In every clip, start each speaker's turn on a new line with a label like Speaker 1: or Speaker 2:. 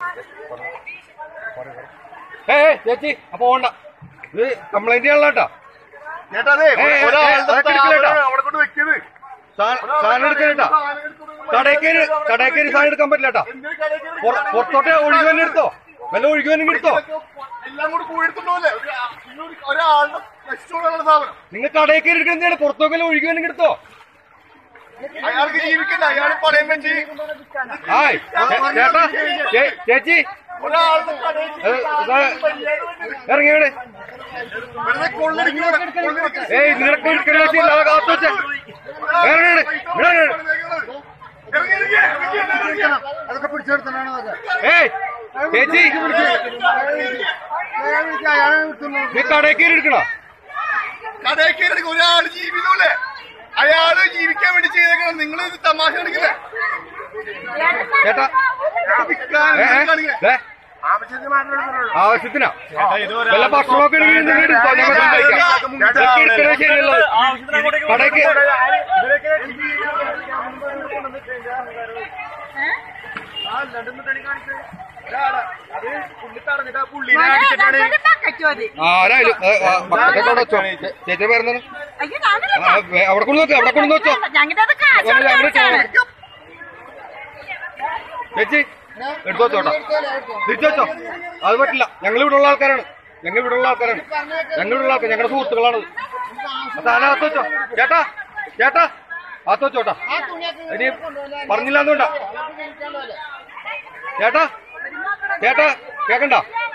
Speaker 1: ഏ ഏ, ചേച്ചി അപ്പൊ പോണ്ട ഇത് കംപ്ലൈന്റ് ചെയ്യാനുള്ള കേട്ടോ
Speaker 2: ചേട്ടാ അതെ
Speaker 1: ഏയ് ഏയ്
Speaker 2: ഒരാളുടെ
Speaker 1: ഏയ് അതൊക്കെ എടുക്കില്ല
Speaker 2: സ്ഥാപനം
Speaker 1: കേട്ടോ.
Speaker 2: അവിടെ കൊണ്ട് വെക്കരുത്
Speaker 1: സാധനം എടുക്കാനേട്ടാ കടയ്ക്കേര് കടയ്ക്കേര് സാധനം എടുക്കാൻ പറ്റില്ല കേട്ടോ
Speaker 2: എന്തിനാ കടയിൽ കയറി
Speaker 1: പുറ- പുറത്തോട്ട് ഒഴുകി തന്നെ എടുത്തോ വല്ല ഒഴുകി തന്നെ എടുത്തോ
Speaker 2: എല്ലാം കൂടി കൂടി എടുത്തിട്ടോല്ലേ ഒരാളുടെ കഷ്ടമുള്ള സാധനം
Speaker 1: നിങ്ങൾ കടയിൽ കയറി എടുക്കുന്നത് പുറത്തോക്കെ ഒഴുകി തന്നെ എടുത്തോ
Speaker 2: അയാൾക്ക് ജീവിക്കണ്ട അയാൾ പണയം വെച്ച്
Speaker 1: ഹായ് ചേ- ചേട്ടാ ചേ- ചേച്ചി
Speaker 2: ഒരാളുടെ കടയിൽ
Speaker 1: ഏ, ഇതാ, ഇറങ്ങി ഇവിടെ
Speaker 2: വെറുതെ കൊള്ളടിക്കുന്ന കൊള്ളടിക്കുന്ന
Speaker 1: ഏയ് നിനക്ക് എടുക്കണ വെച്ചില്ല അത് കാത്തു വെച്ചേ ഇറങ്ങി ഇവിടെ. ഇവിടെ ഇറങ്ങി.
Speaker 2: ഇറങ്ങി, ഇറങ്ങി, ഇറങ്ങി, ഇറങ്ങി.
Speaker 3: അതൊക്കെ പിടിച്ചെടുത്തനാണ് അതൊക്കെ
Speaker 1: ഏയ് ചേച്ചി
Speaker 3: അയാളെ കിട്ടുന്നു
Speaker 1: നീ കടയിൽ കയറി എടുക്കണോ
Speaker 2: കടയിൽ കയറി ഒരാൾ ജീവിതമല്ലേ അയാള് ജീവിക്കാൻ വേണ്ടി ചെയ്തേക്കണം നിങ്ങൾ ഇത് തമാശ കളിക്കില്ലേ
Speaker 1: ചേട്ടാ
Speaker 2: വിൽക്കാൻ
Speaker 1: ഏ, ഏ,
Speaker 2: കാണിക്കണേ
Speaker 1: ദേ,
Speaker 3: ആവശ്യത്തിന് മാത്രമേ
Speaker 1: ആവശ്യത്തിനാ വല്ല ഭക്ഷണമൊക്കെ ഉണ്ടെങ്കിൽ നിങ്ങൾ എടുത്തോ ഞങ്ങൾ കഴിക്കാം ഇതൊക്കെ എടുക്കണത് ശരിയല്ലത് കടയ്ക്ക് ആരായാലും ഏ, ആ, ഭക്ഷണമൊക്കെ അവിടെ വെച്ചോ ചേ- ചേച്ചി പേരെന്താണ് ആ, വേ- അവിടെ കൊണ്ടു വെച്ചോ അവിടെ കൊണ്ടു വെച്ചോ
Speaker 4: ഞങ്ങളുടെ കാശ്
Speaker 1: ഞങ്ങൾ ഞങ്ങൾ
Speaker 4: കൊടുത്താണ്.
Speaker 1: ചേച്ചി എടുത്തു വെച്ചോട്ടോ തിരിച്ചു വെച്ചോ അത് പറ്റില്ല ഞങ്ങൾ ഇവിടെ ഉള്ള ആൾക്കാരാണ് ഞങ്ങൾ ഇവിടെ ഉള്ള ആൾക്കാരാണ് ഞങ്ങൾ ഇവിടെ ഉള്ള ആൾക്കാർ ഞങ്ങളുടെ സുഹൃത്തുക്കളാണ് അതിനകത്ത് വെച്ചോ ചേട്ടാ ചേട്ടാ അകത്ത് വെച്ചോട്ടാ ഇനി പറഞ്ഞില്ല എന്നുണ്ടാ ചേട്ടാ ചേട്ടാ കേക്കണ്ട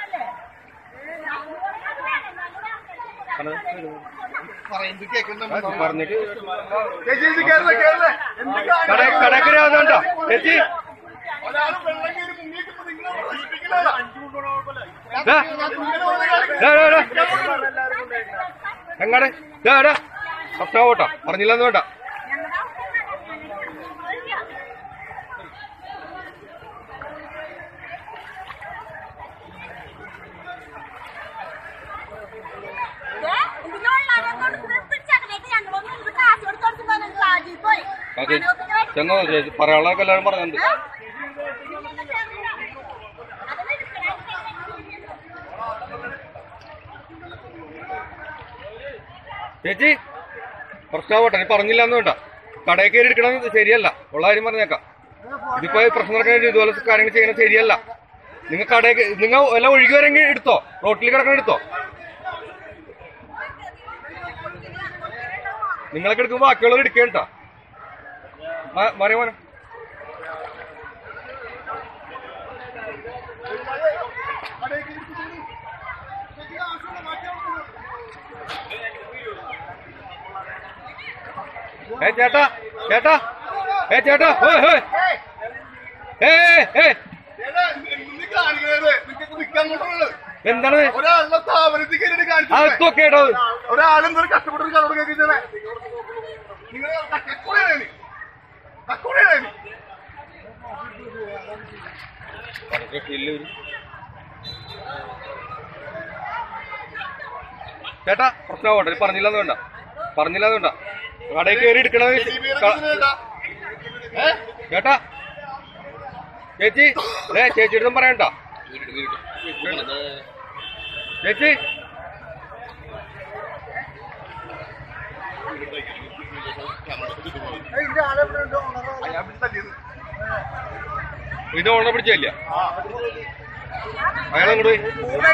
Speaker 1: പറഞ്ഞിട്ട്
Speaker 2: ചേച്ചി ഇത് കേരള കേരള
Speaker 1: കട കടക്കര അതുകൊണ്ടോ ചേച്ചി
Speaker 2: ഒരാൾ വെള്ളം കയറി മുങ്ങിയിട്ട് നിങ്ങളെ നശിപ്പിക്കില്ലല്ലോ.
Speaker 1: ദേ, ദേ, ദേ, ദേ. എങ്ങാട് ഇതാ പ്രശ്നം കേട്ടോ പറഞ്ഞില്ലെന്ന് വേണ്ട
Speaker 4: ഏ? ഇതിനുള്ള അതൊന്നും പിടിച്ചേക്കണേക്ക് ഞങ്ങളൊന്നും ഇത് കാശ് കൊടുത്ത് കൊടുക്കുമ്പോ നിങ്ങൾ ആദ്യം പോയി.
Speaker 1: ഓക്കെ
Speaker 4: ഞങ്ങൾക്ക് ഇങ്ങനെ
Speaker 1: ചെന്നോ ചേച്ചി പറയാനുള്ളതൊക്കെ എല്ലാവരും പറഞ്ഞിട്ടുണ്ട്
Speaker 4: ഏ? അതൊന്നും എടുക്കണേ.
Speaker 1: ചേച്ചി പ്രശ്നമാവട്ടെ നീ പറഞ്ഞില്ല എന്ന് വേണ്ട കടയിൽ കയറി എടുക്കണത് ശരിയല്ല ഉള്ള കാര്യം പറഞ്ഞേക്കാം ഇതിപ്പോ ഈ പ്രശ്നം നടക്കാൻ വേണ്ടി ഇതുപോലെ കാര്യങ്ങൾ ചെയ്യണത് ശരിയല്ല നിങ്ങൾ കടയിൽ നിങ്ങൾ എല്ലാം ഒഴുകി വരെങ്കിൽ എടുത്തോ റോട്ടിൽ കിടക്കണ എടുത്തോ നിങ്ങളൊക്കെ എടുക്കുമ്പോ ബാക്കിയുള്ളവർ എടുക്കേണ്ട മറിയ മോനെ ഏ ചേട്ടാ ചേട്ടാ ഏ ചേട്ടാ ഹോയ് ഹോയ് ഏ ഏ
Speaker 2: ഏടാ, എന്ത് കാണിക്കണത്? നിങ്ങക്ക് നിക്കാൻ കൊണ്ടുള്ളത്.
Speaker 1: എന്താണ്
Speaker 2: ഒരാളുടെ സ്ഥാപനത്തിൽ കയറിയിട്ട് കാണിച്ചു
Speaker 1: അതൊക്കെ കേട്ടോ
Speaker 2: ഒരാളെന്തൊരു കഷ്ടപ്പെട്ടൊരു കടോട് കേൾക്കുന്നത് നിങ്ങൾ കക്കൂടെയാണ് നീ. കക്കൂടെയാണ് നീ.
Speaker 1: ചേട്ടാ പ്രശ്നമാവട്ടെ പറഞ്ഞില്ലെന്ന് വേണ്ട പറഞ്ഞില്ലെന്ന് വേണ്ട കടയിൽ കയറി എടുക്കണത്
Speaker 2: ജീവിതത്തിൽ
Speaker 1: ക-
Speaker 2: ഇതിനെന്താ? ഏ?
Speaker 1: ചേട്ടാ ചേച്ചി ഏ ചേച്ചി അടുത്തും പറയണ്ട ചേച്ചി
Speaker 2: അയാൾ പിടിച്ച് തല്ലിയത്.
Speaker 1: ഇത് ഓണ പിടിച്ചില്ല അയാളങ്ങോട്ട് പോയി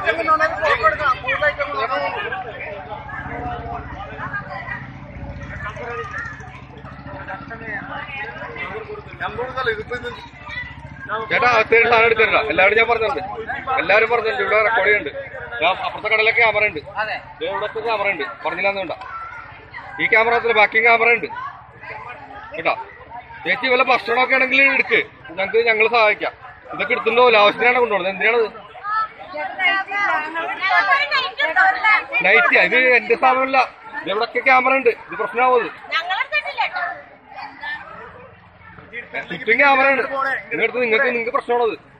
Speaker 2: ഞാൻ കൊടുത്തല്ല ഇതിപ്പോ ഇത്
Speaker 1: ചേട്ടാ അകത്തേക്ക് സാധനം എടുത്തിട്ടാ എല്ലാവരും ഞാൻ പറഞ്ഞിട്ടുണ്ട് എല്ലാവരും പറഞ്ഞിട്ടുണ്ട് ഇവിടെ റെക്കോർഡ് ചെയ്യുന്നുണ്ട് ഞാൻ അപ്പുറത്തെ കടയിലെ ക്യാമറ ഉണ്ട് ദേ ഇവിടത്തെ ക്യാമറ ഉണ്ട് പറഞ്ഞില്ലാന്ന് വേണ്ട ഈ ക്യാമറ ബാക്കി ക്യാമറ ഉണ്ട് കേട്ടോ ചേച്ചി വല്ല ഭക്ഷണമൊക്കെ ആണെങ്കിൽ എടുക്ക് ഞങ്ങൾക്ക് ഞങ്ങൾ സഹായിക്കാം ഇതൊക്കെ എടുത്തുണ്ടോ ആവശ്യത്തിനാണ് കൊണ്ടുപോകുന്നത് എന്തിനാണത്
Speaker 4: ഞങ്ങൾക്കൊരു night ഉണ്ടോ? ഒരു night
Speaker 1: നൈറ്റ് ഇത് എന്റെ സ്ഥാപനമല്ല ഇത് ഇവിടൊക്കെ ക്യാമറ ഉണ്ട് ഇത് പ്രശ്നമാവും
Speaker 4: ഞങ്ങളെടുത്തിട്ടില്ല കേട്ടോ
Speaker 1: ചുറ്റും ക്യാമറ ഉണ്ട് നിങ്ങളുടെ നിങ്ങൾക്ക് നിങ്ങൾക്ക് പ്രശ്നമാണത്